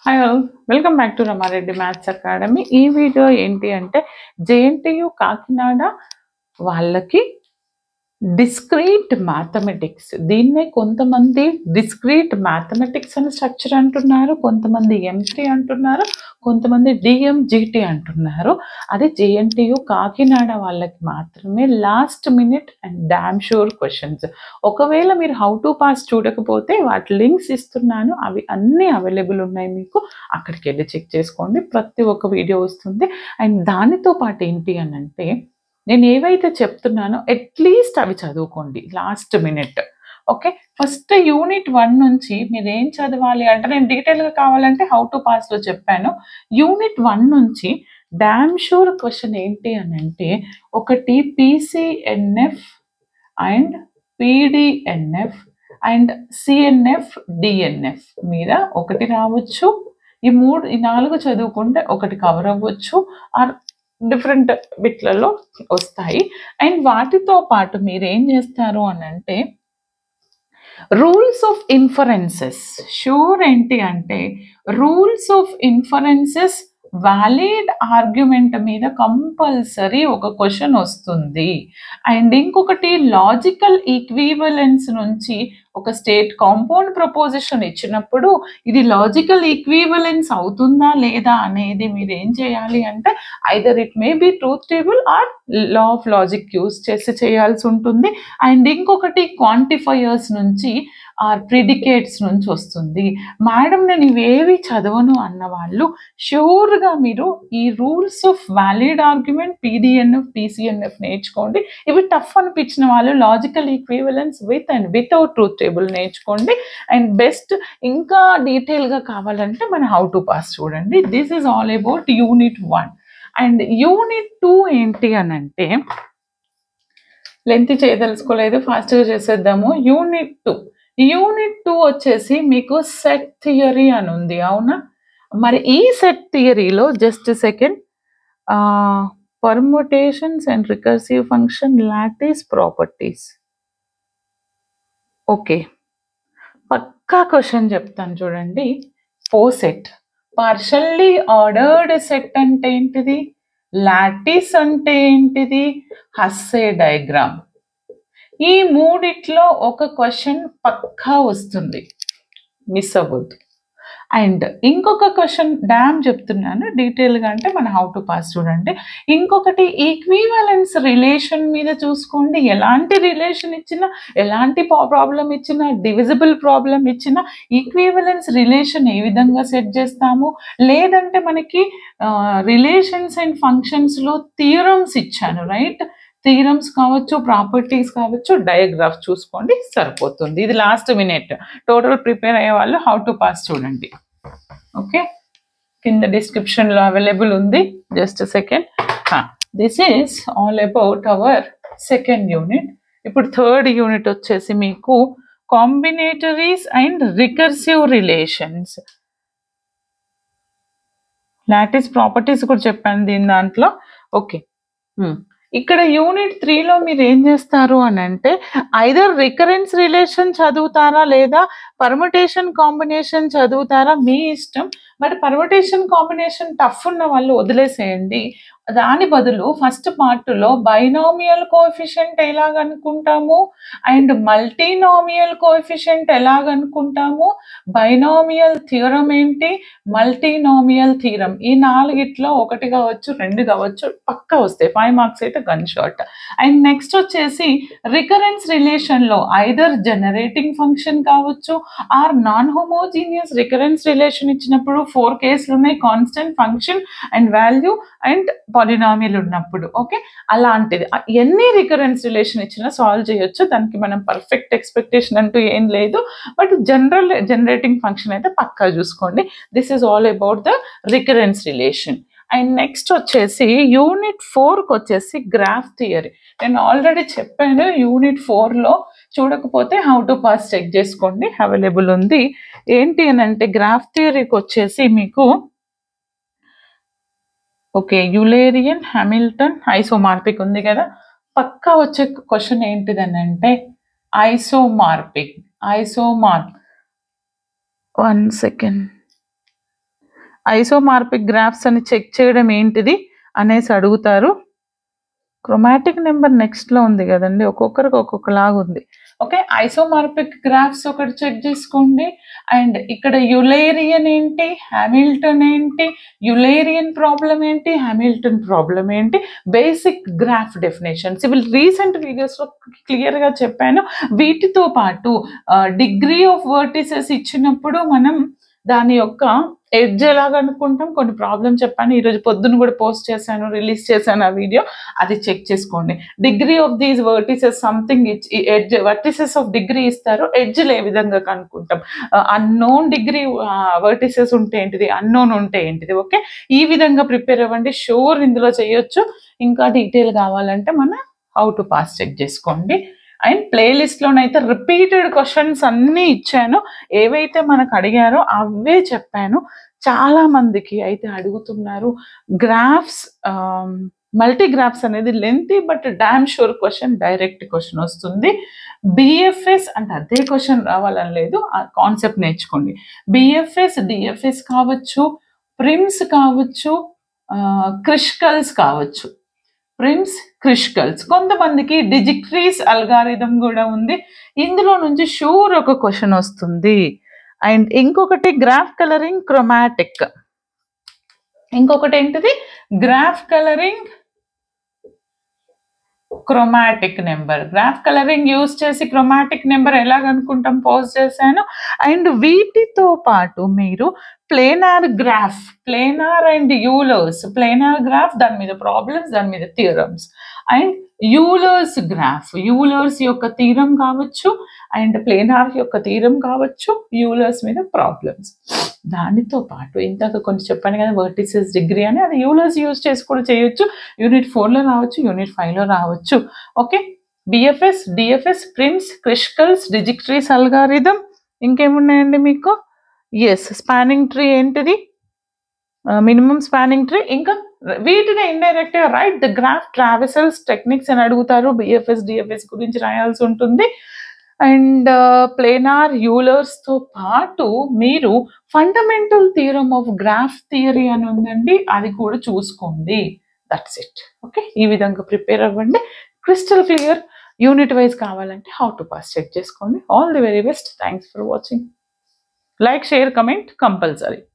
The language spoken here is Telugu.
hi all welcome back to Ramareddy maths academy ఈ వీడియో ఏంటి అంటే జేఎన్టీయు కాకినాడ వాళ్ళకి డిస్క్రీట్ మ్యాథమెటిక్స్ దీన్నే కొంతమంది డిస్క్రీట్ మ్యాథమెటిక్స్ అని స్ట్రక్చర్ అంటున్నారు కొంతమంది ఎంటీ అంటున్నారు కొంతమంది డిఎంజిటి అంటున్నారు అది జేఎన్టీయు కాకినాడ వాళ్ళకి మాత్రమే last minute and damn sure questions ఒకవేళ మీరు హౌ టు పాస్ చూడకపోతే వాటి లింక్స్ ఇస్తున్నాను అవి అన్నీ అవైలబుల్ ఉన్నాయి మీకు అక్కడికి వెళ్ళి చెక్ చేసుకోండి ప్రతి ఒక్క వీడియో వస్తుంది అండ్ దానితో పాటు ఏంటి అని అంటే నేను ఏవైతే చెప్తున్నానో అట్లీస్ట్ అవి చదువుకోండి last minute okay first unit one నుంచి మీరు ఏం చదవాలి అంటే నేను డీటెయిల్గా కావాలంటే హౌ టు పాస్లో చెప్పాను యూనిట్ వన్ నుంచి డామ్ షూర్ క్వశ్చన్ ఏంటి అని అంటే ఒకటి PCNF and PDNF and CNF DNF మీద ఒకటి రావచ్చు ఈ మూడు ఈ నాలుగు చదువుకుంటే ఒకటి కవర్ అవ్వచ్చు ఆర్ డిఫరెంట్ బిట్లలో వస్తాయి అండ్ వాటితో పాటు మీరు ఏం చేస్తారు అని అంటే రూల్స్ ఆఫ్ ఇన్ఫరెన్సెస్ షూర్ ఏంటి అంటే rules of inferences valid argument మీద కంపల్సరీ ఒక క్వశ్చన్ వస్తుంది అండ్ ఇంకొకటి లాజికల్ ఈక్వీవలెన్స్ నుంచి ఒక స్టేట్ కాంపౌండ్ ప్రపోజిషన్ ఇచ్చినప్పుడు ఇది లాజికల్ ఈక్వీవలెన్స్ అవుతుందా లేదా అనేది మీరు ఏం చేయాలి అంటే either it may be truth table or law of logic use చేసి చేయాల్సి ఉంటుంది అండ్ ఇంకొకటి క్వాంటిఫైయర్స్ నుంచి ఆర్ ప్రిడికేట్స్ నుంచి వస్తుంది మేడం నేను ఇవేవి చదవను అన్న వాళ్ళు ష్యూర్గా మీరు ఈ rules of valid argument PDNF PCNF నేర్చుకోండి ఇవి టఫ్ అనిపించిన వాళ్ళు logical equivalence with and without truth table నేర్చుకోండి అండ్ బెస్ట్ ఇంకా డీటెయిల్గా కావాలంటే మన హౌ టు పాస్ చూడండి this is all about unit one and unit two ఏంటి అని అంటే లెంత్ చేయదలుచుకోలేదు ఫాస్ట్గా చేసేద్దాము యూనిట్ టూ యూనిట్ టూ వచ్చేసి మీకు సెట్ థియరీ అని ఉంది అవునా మరి ఈ సెట్ థియరీలో just second permutations and recursive function lattice properties okay పక్కా క్వశ్చన్ చెప్తాను చూడండి ఫో సెట్ పార్షల్లీ ఆర్డర్డ్ సెట్ అంటే ఏంటిది లాటిస్ అంటే ఏంటిది హస్సే డయాగ్రామ్ ఈ మూడిట్లో ఒక క్వశ్చన్ పక్కా వస్తుంది మిస్ అవ్వద్దు అండ్ ఇంకొక క్వశ్చన్ డ్యామ్ చెప్తున్నాను డీటెయిల్గా అంటే మన హౌ టు పాస్ చూడండి ఇంకొకటి ఈక్వీవలెన్స్ రిలేషన్ మీద చూసుకోండి ఎలాంటి రిలేషన్ ఇచ్చినా ఎలాంటి ప్రాబ్లం ఇచ్చినా డివిజిబుల్ ప్రాబ్లం ఇచ్చినా ఈక్వీవలెన్స్ రిలేషన్ ఏ విధంగా సెట్ చేస్తాము లేదంటే మనకి రిలేషన్స్ అండ్ ఫంక్షన్స్లో థియరమ్స్ ఇచ్చాను రైట్ థీరమ్స్ కావచ్చు ప్రాపర్టీస్ కావచ్చు డయాగ్రాఫ్ చూసుకోండి సరిపోతుంది ఇది లాస్ట్ మినిట్ టోటల్ ప్రిపేర్ అయ్యే వాళ్ళు హౌ టు పాస్ చూడండి ఓకే కింద డిస్క్రిప్షన్లో అవైలబుల్ ఉంది just second this is all about our second unit ఇప్పుడు థర్డ్ యూనిట్ వచ్చేసి మీకు combinatorics and recursive relations lattice properties కూడా చెప్పాను దీని దాంట్లో ఓకే ఇక్కడ యూనిట్ త్రీలో మీరు ఏం చేస్తారు అని అంటే ఐదర్ రికరెన్స్ రిలేషన్ చదువుతారా లేదా పర్ముటేషన్ కాంబినేషన్ చదువుతారా మీ ఇష్టం బట్ పర్ముటేషన్ కాంబినేషన్ టఫ్ ఉన్న వాళ్ళు వదిలేసేయండి దాని బదులు ఫస్ట్ పార్ట్లో బైనామియల్ కోఎఫిషియంట్ ఎలాగనుకుంటాము అండ్ మల్టీనామియల్ కోఎఫిషియంట్ ఎలాగనుకుంటాము బైనామియల్ థియరం ఏంటి మల్టీనామియల్ థియరం ఈ నాలుగిట్లో ఒకటి కావచ్చు రెండు కావచ్చు పక్క వస్తాయి ఫైవ్ మార్క్స్ అయితే గన్ షాట్ అండ్ నెక్స్ట్ వచ్చేసి రికరెన్స్ రిలేషన్లో ఐదర్ జనరేటింగ్ ఫంక్షన్ కావచ్చు or non homogeneous recurrence relation ఇచ్చినప్పుడు ఫోర్ కేసులు ఉన్నాయి constant function and value and polynomial ఉన్నప్పుడు ఓకే అలాంటిది ఎన్ని రికరెన్స్ రిలేషన్ ఇచ్చినా సాల్వ్ చేయొచ్చు దానికి మనం పర్ఫెక్ట్ ఎక్స్పెక్టేషన్ అంటూ ఏం లేదు బట్ జనరల్ జనరేటింగ్ ఫంక్షన్ అయితే పక్కా చూసుకోండి this is all about the recurrence relation and next వచ్చేసి యూనిట్ ఫోర్కి వచ్చేసి గ్రాఫ్ థియరీ నేను ఆల్రెడీ చెప్పాను యూనిట్ ఫోర్లో చూడకపోతే హౌ టు పాస్ చెక్ చేసుకోండి అవైలబుల్ ఉంది ఏంటి అని అంటే గ్రాఫ్ థియరీకి వచ్చేసి మీకు ఓకే యులేరియన్ హామిల్టన్ ఐసోమార్పిక్ ఉంది కదా పక్కా వచ్చే క్వశ్చన్ ఏంటిదని అంటే isomorphic isomorph one second isomorphic graphs అని చెక్ చేయడం ఏంటిది అనేసి అడుగుతారు క్రొమాటిక్ నెంబర్ నెక్స్ట్లో ఉంది కదండి ఒక్కొక్కరికి ఒక్కొక్కలాగా ఉంది ఓకే ఐసోమార్పిక్ గ్రాఫ్స్ ఒకటి చెక్ చేసుకోండి అండ్ ఇక్కడ యులేరియన్ ఏంటి హ్యామిల్టన్ ఏంటి యులేరియన్ ప్రాబ్లం ఏంటి హ్యామిల్టన్ ప్రాబ్లం ఏంటి బేసిక్ గ్రాఫ్ డెఫినేషన్స్ ఇవి రీసెంట్ వీడియోస్లో క్లియర్గా చెప్పాను వీటితో పాటు డిగ్రీ ఆఫ్ వర్టిసెస్ ఇచ్చినప్పుడు మనం దాని యొక్క ఎడ్జ్ ఎలాగ అనుకుంటాం కొన్ని ప్రాబ్లమ్ చెప్పాను ఈరోజు పొద్దున్న కూడా పోస్ట్ చేశాను రిలీజ్ చేశాను ఆ వీడియో అది చెక్ చేసుకోండి degree of these vertices something edge vertices of degree ఇస్తారు ఎడ్జ్లు ఏ విధంగా కనుక్కుంటాం అన్నోన్ డిగ్రీ వర్టిసెస్ ఉంటే ఏంటిది అన్నోన్ ఉంటే ఏంటిది ఓకే ఈ విధంగా ప్రిపేర్ అవ్వండి షూర్ ఇందులో చేయొచ్చు ఇంకా డీటెయిల్ కావాలంటే మన హౌ టు పాస్ చెక్ చేసుకోండి అండ్ ప్లేలిస్ట్లోనైతే రిపీటెడ్ క్వశ్చన్స్ అన్నీ ఇచ్చాను ఏవైతే మనకు అడిగారో అవే చెప్పాను చాలా మందికి అయితే అడుగుతున్నారు గ్రాఫ్స్ మల్టీ గ్రాఫ్స్ అనేది lengthy but damn sure question direct question వస్తుంది బిఎఫ్ఎస్ అంటే అదే క్వశ్చన్ రావాలని లేదు ఆ కాన్సెప్ట్ నేర్చుకోండి బిఎఫ్ఎస్ డిఎఫ్ఎస్ కావచ్చు ప్రిమ్స్ కావచ్చు క్రిష్కల్స్ కావచ్చు ప్రిమ్స్ క్రిష్కల్స్ కొంతమందికి డిజిక్రీస్ అల్గారిథం కూడా ఉంది ఇందులో నుంచి షూర్ ఒక క్వశ్చన్ వస్తుంది అండ్ ఇంకొకటి గ్రాఫ్ కలరింగ్ క్రొమాటిక్ ఇంకొకటి ఏంటిది graph colouring chromatic number graph colouring use చేసి క్రొమాటిక్ నెంబర్ ఎలాగనుకుంటాం పోస్ట్ చేశాను అండ్ వీటితో పాటు మీరు planar graph planar and Euler's planar graph దాని మీద ప్రాబ్లమ్స్ దాని మీద theorems and Euler's graph Euler's యొక్క తీరం కావచ్చు అండ్ ప్లేనార్ యొక్క తీరం కావచ్చు యూలర్స్ మీద ప్రాబ్లమ్స్ దానితో పాటు ఇందాక కొంచెం చెప్పాను కదా వర్టిసెస్ డిగ్రీ అని అది యూలర్స్ యూజ్ చేసి కూడా చేయొచ్చు యూనిట్ ఫోర్లో రావచ్చు యూనిట్ ఫైవ్లో రావచ్చు okay BFS DFS Prim's Kruskal's Dijkstra's algorithm ఇంకేమున్నాయండి మీకు ఎస్ స్పానింగ్ ట్రీ ఏంటిది మినిమం స్పానింగ్ ట్రీ ఇంకా వీటిని ఇండైరెక్ట్ గా right the graph traversals techniques అని అడుగుతారు బిఎఫ్ఎస్ డిఎఫ్ఎస్ గురించి రాయాల్సి ఉంటుంది అండ్ ప్లేనార్ యూలర్స్ తో పాటు మీరు fundamental theorem of graph theory అని ఉందండి అది కూడా చూసుకోండి దట్స్ ఇట్ ఓకే ఈ విధంగా ప్రిపేర్ అవ్వండి క్రిస్టల్ క్లియర్ యూనిట్ వైజ్ కావాలంటే హౌ టు పాస్ చెక్ చేసుకోండి all the very best thanks for watching like share comment compulsory